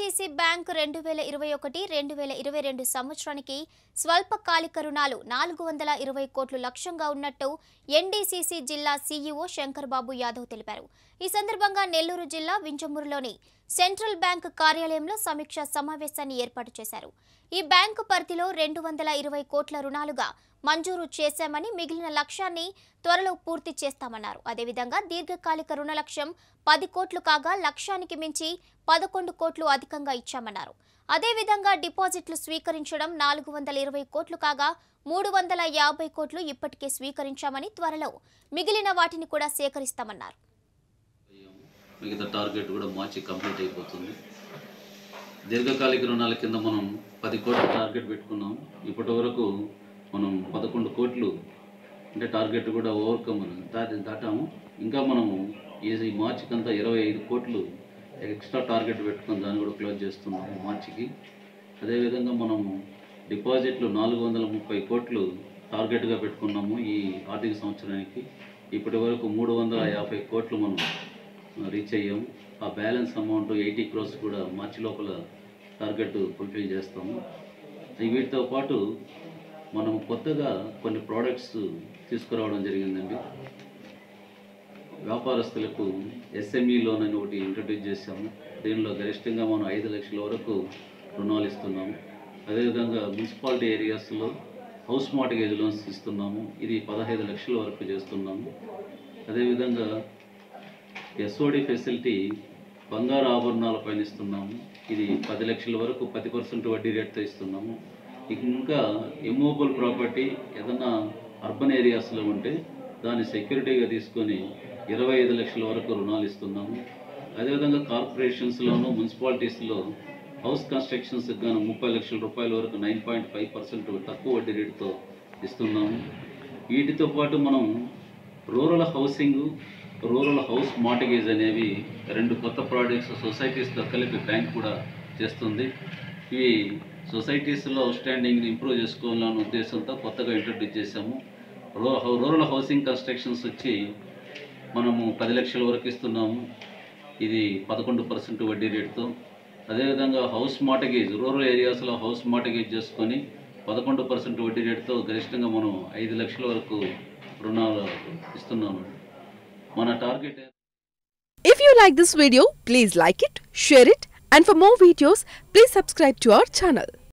NDCC bank రెండు వేల ఇరవై ఒకటి రెండు వేల ఇరవై రెండు సంవత్సరానికి స్వల్పకాలిక రుణాలు నాలుగు వందల ఇరవై కోట్లు లక్ష్యంగా ఉన్నట్టు ఎన్డీసీసీ జిల్లా సీఈఓ శంకర్ బాబు యాదవ్ తెలిపారు ఈ సందర్భంగా నెల్లూరు జిల్లా వింజమూరులోని సెంట్రల్ బ్యాంక్ కార్యాలయంలో సమీక్షా సమావేశాన్ని ఏర్పాటు చేశారు ఈ బ్యాంకు పరిధిలో రెండు వందల ఇరవై కోట్ల రుణాలుగా మంజూరు చేశామని మిగిలిన లక్ష్యాన్ని త్వరలో పూర్తి చేస్తామన్నారు అదేవిధంగా దీర్ఘకాలిక రుణ లక్ష్యం పది కోట్లు కాగా లక్ష్యానికి మించి పదకొండు కోట్లు అధికంగా ఇచ్చామన్నారు అదేవిధంగా డిపాజిట్లు స్వీకరించడం నాలుగు వందల ఇరవై కోట్లు కాగా మూడు వందల యాభై కోట్లు ఇప్పటికే స్వీకరించామని త్వరలో మిగిలిన వాటిని కూడా సేకరిస్తామన్నారు మిగతా టార్గెట్ కూడా మార్చి కంప్లీట్ అయిపోతుంది దీర్ఘకాలిక రుణాల కింద మనం పది కోట్ల టార్గెట్ పెట్టుకున్నాం ఇప్పటి వరకు మనం పదకొండు కోట్లు అంటే టార్గెట్ కూడా ఓవర్కమ్ దాటి దాటాము ఇంకా మనము ఈ ఈ మార్చికి అంతా ఇరవై ఐదు కోట్లు ఎక్స్ట్రా టార్గెట్ పెట్టుకుని దాన్ని కూడా క్లోజ్ చేస్తున్నాము మార్చికి అదేవిధంగా మనము డిపాజిట్లు నాలుగు వందల ముప్పై కోట్లు టార్గెట్గా పెట్టుకున్నాము ఈ ఆర్థిక సంవత్సరానికి ఇప్పటి వరకు మూడు వందల యాభై కోట్లు మనం రీచ్ అయ్యాము ఆ బ్యాలెన్స్ అమౌంట్ ఎయిటీ క్రోర్స్ కూడా మార్చి లోపల టార్గెట్ ఫుల్ఫిల్ చేస్తాము ఈ వీటితో పాటు మనం కొత్తగా కొన్ని ప్రోడక్ట్స్ తీసుకురావడం జరిగిందండి వ్యాపారస్తులకు ఎస్ఎంఈ లోన్ అని ఒకటి ఇంట్రడ్యూస్ చేశాము దీనిలో గరిష్టంగా మనం ఐదు లక్షల వరకు రుణాలు ఇస్తున్నాము అదేవిధంగా మున్సిపాలిటీ ఏరియాస్లో హౌస్ మార్టిగేజ్ లోన్స్ ఇస్తున్నాము ఇది పదహైదు లక్షల వరకు చేస్తున్నాము అదేవిధంగా ఎస్ఓడి ఫెసిలిటీ బంగారు ఆభరణాల పైన ఇస్తున్నాము ఇది పది లక్షల వరకు పది పర్సెంట్ వడ్డీ రేట్తో ఇస్తున్నాము ఇంకా ఇమ్మూవబుల్ ప్రాపర్టీ ఏదన్నా అర్బన్ ఏరియాస్లో ఉంటే దాన్ని సెక్యూరిటీగా తీసుకొని ఇరవై ఐదు లక్షల వరకు రుణాలు ఇస్తున్నాము అదేవిధంగా కార్పొరేషన్స్లోను మున్సిపాలిటీస్లో హౌస్ కన్స్ట్రక్షన్స్ గాను ముప్పై లక్షల రూపాయల వరకు నైన్ పాయింట్ ఫైవ్ పర్సెంట్ తక్కువ వడ్డీ రేటుతో ఇస్తున్నాము వీటితో పాటు మనం rural housing rural house mortgage అనేవి రెండు కొత్త ప్రాజెక్ట్స్ సొసైటీస్తో కలిపి బ్యాంక్ కూడా చేస్తుంది ఇవి సొసైటీస్లో స్టాండింగ్ని ఇంప్రూవ్ చేసుకోవాలనే ఉద్దేశంతో కొత్తగా ఇంట్రడ్యూస్ చేశాము రూ రూరల్ హౌసింగ్ కన్స్ట్రక్షన్స్ వచ్చి మనము పది లక్షల వరకు ఇస్తున్నాము ఇది పదకొండు పర్సెంట్ వడ్డీ రేటుతో అదేవిధంగా హౌస్ మార్టగేజ్ రూరల్ ఏరియాస్లో హౌస్ మార్టగేజ్ చేసుకొని పదకొండు పర్సెంట్ వడ్డీ రేటుతో గరిష్టంగా మనం ఐదు లక్షల వరకు రుణాలు ఇస్తున్నాము మన target If you like this video, please like it, share it, and for more videos, please subscribe to our channel.